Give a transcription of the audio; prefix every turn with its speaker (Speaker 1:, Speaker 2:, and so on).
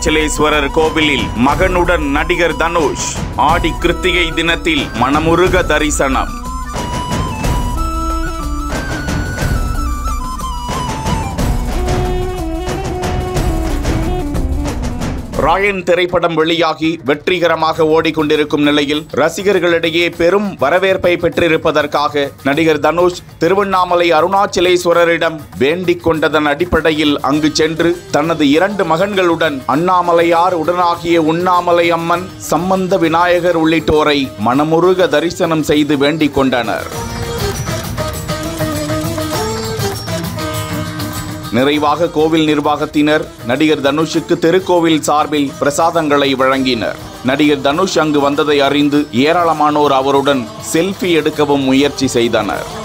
Speaker 1: அருணாச்சலேஸ்வரர் கோவிலில் மகனுடன் நடிகர் தனுஷ் ஆடி கிருத்திகை தினத்தில் மனமுருக தரிசனம் ராயன் திரைப்படம் வெளியாகி வெற்றிகரமாக ஓடிக்கொண்டிருக்கும் நிலையில் ரசிகர்களிடையே பெரும் வரவேற்பை பெற்றிருப்பதற்காக நடிகர் தனுஷ் திருவண்ணாமலை அருணாச்சலேஸ்வரரிடம் வேண்டிக் கொண்டதன் அடிப்படையில் அங்கு சென்று தனது இரண்டு மகன்களுடன் அண்ணாமலையார் உடனாகிய உண்ணாமலை அம்மன் சம்பந்த விநாயகர் உள்ளிட்டோரை மனமுருக தரிசனம் செய்து வேண்டிக் கொண்டனர் நிறைவாக கோவில் நிர்வாகத்தினர் நடிகர் தனுஷுக்கு திருக்கோவில் சார்பில் பிரசாதங்களை வழங்கினர் நடிகர் தனுஷ் அங்கு வந்ததை அறிந்து ஏராளமானோர் அவருடன் செல்ஃபி எடுக்கவும் முயற்சி செய்தனர்